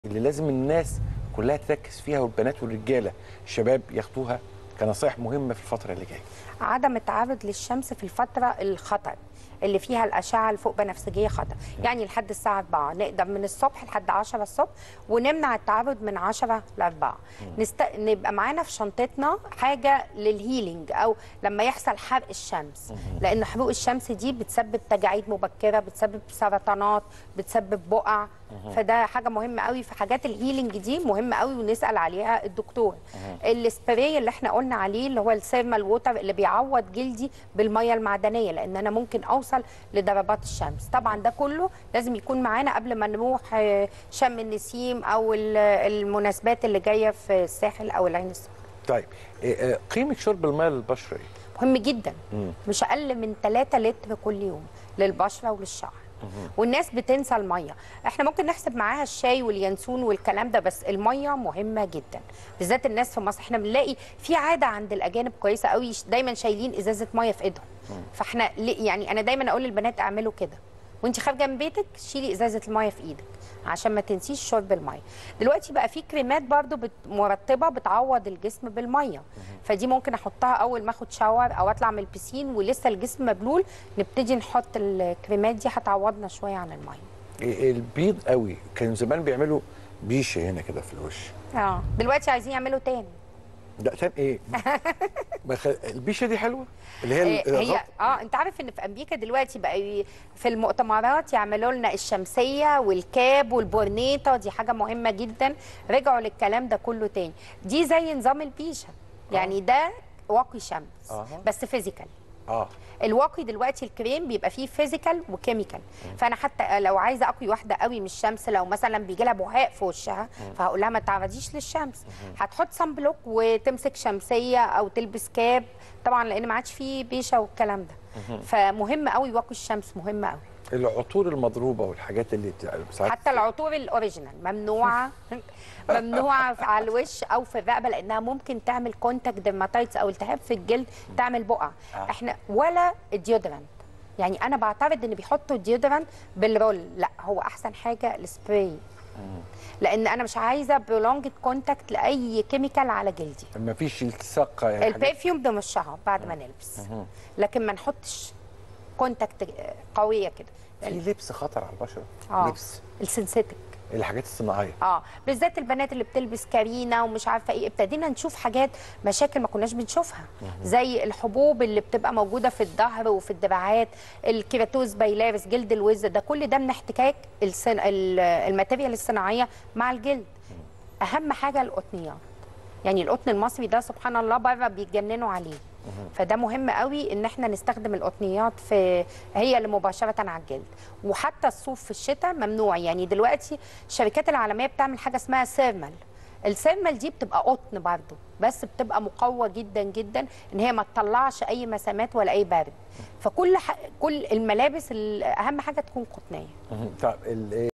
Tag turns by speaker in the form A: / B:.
A: اللي لازم الناس كلها تركز فيها والبنات والرجاله الشباب ياخدوها كنصائح مهمه في الفتره اللي جايه
B: عدم التعرض للشمس في الفترة الخطر اللي فيها الأشعة الفوق بنفسجية خطر يعني لحد الساعة 4 نقدر من الصبح لحد 10 الصبح ونمنع التعرض من 10 ل 4 نست... نبقى معانا في شنطتنا حاجة للهيلينج أو لما يحصل حرق الشمس لأن حروق الشمس دي بتسبب تجاعيد مبكرة بتسبب سرطانات بتسبب بقع فده حاجة مهمة قوي في حاجات الهيلينج دي مهمة قوي ونسأل عليها الدكتور السبراي اللي احنا قلنا عليه اللي هو السيرمال ووتر اللي بيعوض جلدي بالميه المعدنيه لان انا ممكن اوصل لضربات الشمس طبعا ده كله لازم يكون معانا قبل ما نروح آه، شم النسيم او ال- المناسبات اللي جايه في الساحل او العين السخنه
A: طيب إيه، آه، قيمه شرب الماء للبشره ايه؟
B: مهم جدا مش اقل من 3 لتر كل يوم للبشره وللشعر والناس بتنسى الميه احنا ممكن نحسب معاها الشاي واليانسون والكلام ده بس الميه مهمه جدا بالذات الناس في مصر احنا بنلاقي في عاده عند الاجانب كويسه قوي دايما شايلين ازازه ميه في ايدهم فاحنا ليه- يعني انا دايما اقول للبنات اعملوا كده وانت خارجه من بيتك شيلي ازازه الميه في ايدك عشان ما تنسيش شرب الميه دلوقتي بقى في كريمات برضو بت- مرطبه بتعوض الجسم بالميه فدي ممكن احطها اول ما اخد شاور او اطلع من البسين ولسه الجسم مبلول نبتدي نحط الكريمات دي هتعوضنا شويه عن الميه
A: إيه، البيض قوي كانوا زمان بيعملوا بيشه هنا كده في الوش
B: اه دلوقتي عايزين يعملوا تاني
A: ده تاني ايه؟ ما خ... البيشه دي حلوه اللي هي
B: آه، هي
A: الغط-
B: اه انت عارف ان في امريكا دلوقتي بقى ي- في المؤتمرات يعملوا لنا الشمسيه والكاب والبورنيطه دي حاجه مهمه جدا رجعوا للكلام ده كله تاني دي زي نظام البيشه يعني ده واقي شمس
A: آه.
B: بس فيزيكال
A: اه
B: الواقي دلوقتي الكريم بيبقى فيه فيزيكال وكيميكال فانا حتى لو عايزه اقوي واحده قوي من الشمس لو مثلا بيجي لها بهاق في وشها فهقول لها ما تعرضيش للشمس هتحط صن بلوك وتمسك شمسيه او تلبس كاب طبعا لان ما عادش فيه بيشه والكلام ده فمهم قوي واقي الشمس مهم قوي
A: العطور المضروبه والحاجات اللي بتاع- ساعات
B: حتى العطور الاوريجينال ممنوعه ممنوعه على الوش او في الرقبه لانها ممكن تعمل كونتاكت ديرماتايتس او التهاب في الجلد تعمل بقع احنا ولا الديودرنت يعني انا بعترض ان بيحطوا الديودرنت بالرول لا هو احسن حاجه السبراي لان انا مش عايزه برولونجد كونتاكت لاي كيميكال على جلدي
A: ما فيش التصاق يعني حاجات-
B: البرفيوم بنرشها بعد ما نلبس لكن ما نحطش كونتاكت قويه كده
A: في لبس خطر على البشره
B: اه
A: لبس
B: السنسيتك
A: الحاجات الصناعيه
B: اه بالذات البنات اللي بتلبس كارينا ومش عارفه ايه ابتدينا نشوف حاجات مشاكل ما كناش بنشوفها زي الحبوب اللي بتبقى موجوده في الظهر وفي الدراعات الكيراتوز بايلاريس جلد الوز ده كل ده من احتكاك السن... ال- الماتيريال الصناعيه مع الجلد اهم حاجه القطنيات يعني القطن المصري ده سبحان الله بره بيتجننوا عليه فده مهم قوي ان احنا نستخدم القطنيات في هي اللي مباشره على الجلد وحتى الصوف في الشتاء ممنوع يعني دلوقتي الشركات العالميه بتعمل حاجه اسمها سيرمال السيرمال دي بتبقى قطن برضه بس بتبقى مقوى جدا جدا ان هي ما تطلعش اي مسامات ولا اي برد فكل ح... كل الملابس ال- اهم حاجه تكون قطنيه
A: طب ال-